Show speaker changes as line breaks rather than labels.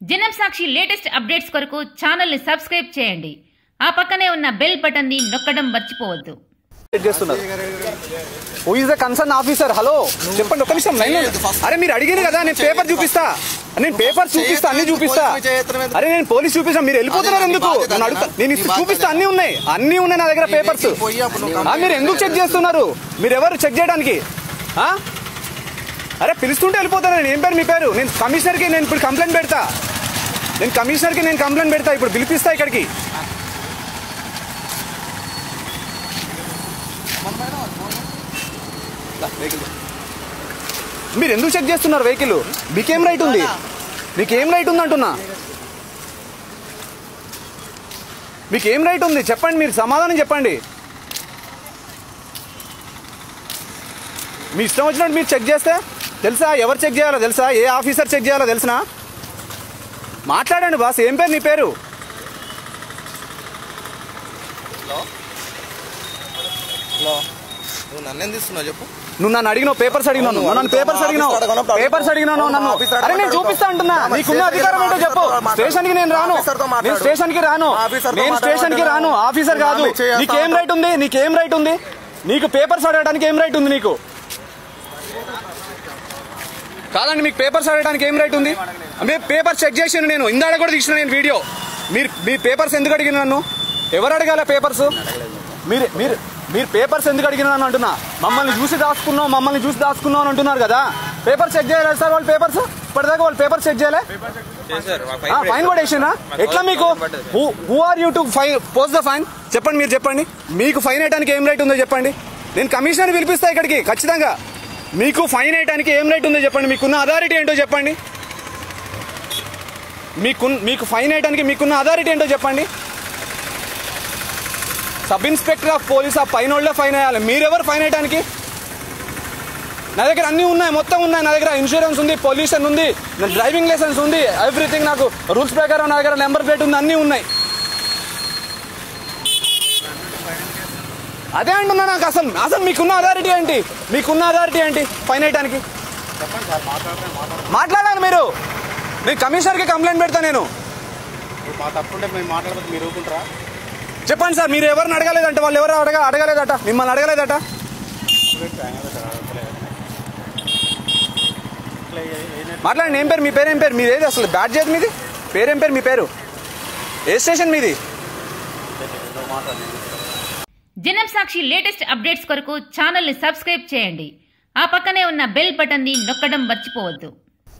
జనం సాక్షి latest updates కొరకు ఛానల్ని సబ్స్క్రైబ్ చేయండి ఆ పక్కనే ఉన్న బెల్ బటన్ని నొక్కడం మర్చిపోవద్దు
చేస్తున్నారు who is the concern officer hello చెప్పండి ఒక నిమిషం లైన్ అరే మీరు అడిగింది కదా నేను పేపర్ చూపిస్తా నేను పేపర్ చూపిస్తా అన్ని చూపిస్తా అరే నేను పోలీస్ చూపిస్తా మీరు వెళ్ళిపోతున్నారు ఎందుకు నేను అడుగుతా నేను ఇప్పుడు చూపిస్తా అన్ని ఉన్నాయి అన్ని ఉన్నాయి నా దగ్గర పేపర్స్ మీరు ఎందుకు చెక్ చేస్తున్నారు మీరు ఎవరు చెక్ చేయడానికి ఆ? అరే పిలుస్తుంటే వెళ్ళిపోతాను నేను ఏం పేరు మీ పేరు నేను కమిషనర్కి నేను ఇప్పుడు కంప్లైంట్ పెడతా నేను కమిషనర్కి నేను కంప్లైంట్ పెడతా ఇప్పుడు పిలిపిస్తా ఇక్కడికి మీరు ఎందుకు చెక్ చేస్తున్నారు వెహికల్ మీకేం రైట్ ఉంది మీకేం రైట్ ఉంది అంటున్నా మీకేం రైట్ ఉంది చెప్పండి మీరు సమాధానం చెప్పండి మీ ఇష్టం వచ్చినట్టు మీరు చెక్ చేస్తే తెలుసా ఎవరు చెక్ చేయాలో తెలుసా ఏ ఆఫీసర్ చెక్ చేయాలో తెలుసునా మాట్లాడండి బాస్ ఏం పేరు నీ పేరు
హలో నువ్వు నన్ను ఎందుకు ఇస్తున్నావు చెప్పు
నువ్వు నన్ను అడిగినావు పేపర్స్ అడిగినావు నువ్వు నన్ను పేపర్స్ అడిగినావు
ఆఫీసర్ అడగనప్పుడు
పేపర్స్ అడిగినాను నన్ను
ఆఫీసర్
అరే నేను
అడగనప్పుడు
చూపిస్తా అంటున్నా
మరి
నీకున్న అధికారం ఏంటో చెప్పు
మాట్లాడు.
స్టేషన్ కి నేను రాను
ఆఫీసర్తో మాట్లాడు.
నేను స్టేషన్ కి రాను
ఆఫీసర్తో
నేను స్టేషన్ కి రాను
మాట్లాడు.
ఆఫీసర్ కాదు
నేను చేస్తా
నీకేం
ఉంటా.
రైట్ ఉంది నీకేం రైట్ ఉంది నీకు పేపర్స్ అడగడానికి ఏం రైట్ ఉంది నీకు కాదండి మీకు పేపర్స్ అడగడానికి ఏం రైట్ ఉంది మీ పేపర్ చెక్ చేసిన నేను ఇందాడ కూడా తీసిన నేను వీడియో మీరు మీ పేపర్స్ ఎందుకు అడిగిన నన్ను ఎవరు అడగాల పేపర్స్ మీరు మీరు మీరు పేపర్స్ ఎందుకు అడిగిన నన్ను అంటున్నా మమ్మల్ని చూసి దాచుకున్నాం మమ్మల్ని చూసి దాచుకున్నాం అని అంటున్నారు కదా పేపర్ చెక్ చేయలేదు సార్ వాళ్ళు పేపర్స్ ఇప్పటిదాకా వాళ్ళు పేపర్ చెక్ చేయలే ఆ, ఫైన్ కూడా వేసినా ఎట్లా మీకు who are you to fine post the fine చెప్పండి మీరు చెప్పండి మీకు ఫైన్ వేయడానికి ఏం రైట్ ఉందో చెప్పండి నేను కమిషనర్ పిలిపిస్తా ఇక్కడికి ఖచ్చితంగా మీకు ఫైన్ వేయడానికి ఏం రైట్ ఉందో చెప్పండి మీకున్న అథారిటీ ఏంటో చెప్పండి మీకు మీకు ఫైన్ వేయడానికి మీకున్న అథారిటీ ఏంటో చెప్పండి సబ్ ఇన్స్పెక్టర్ ఆఫ్ పోలీస్ ఆ పైన వాళ్ళే ఫైన్ వేయాలి మీరెవరు ఫైన్ వేయడానికి నా దగ్గర అన్ని ఉన్నాయి మొత్తం ఉన్నాయి నా దగ్గర ఇన్సూరెన్స్ ఉంది పొల్యూషన్ ఉంది నా డ్రైవింగ్ లైసెన్స్ ఉంది ఎవ్రీథింగ్ నాకు రూల్స్ ప్రకారం నా దగ్గర నెంబర్ ప్లేట్ ఉంది అన్నీ ఉన్నాయి అదే అంటున్నా నాకు అసలు అసలు మీకున్న అథారిటీ ఏంటి మీకున్న అథారిటీ ఏంటి ఫైన్ వేయడానికి మాట్లాడాలి మీరు నేను కమిషనర్కి కంప్లైంట్ పెడతా నేను
మా తప్పుంటే మేము మాట్లాడకపోతే మీరు ఊరుకుంటారా
చెప్పండి సార్ మీరు ఎవరిని అడగలేదంట వాళ్ళు ఎవరు అడగ అడగలేదట మిమ్మల్ని అడగలేదట మాట్లాడండి ఏం పేరు మీ పేరు ఏం పేరు మీది ఏది అసలు బ్యాడ్ చేతి మీది పేరేం పేరు మీ పేరు ఏ స్టేషన్ మీది
జనం సాక్షి లేటెస్ట్ అప్డేట్స్ కొరకు ఛానల్ని సబ్స్క్రైబ్ చేయండి ఆ పక్కనే ఉన్న బెల్ బటన్ని నొక్కడం మర్చిపోవద్దు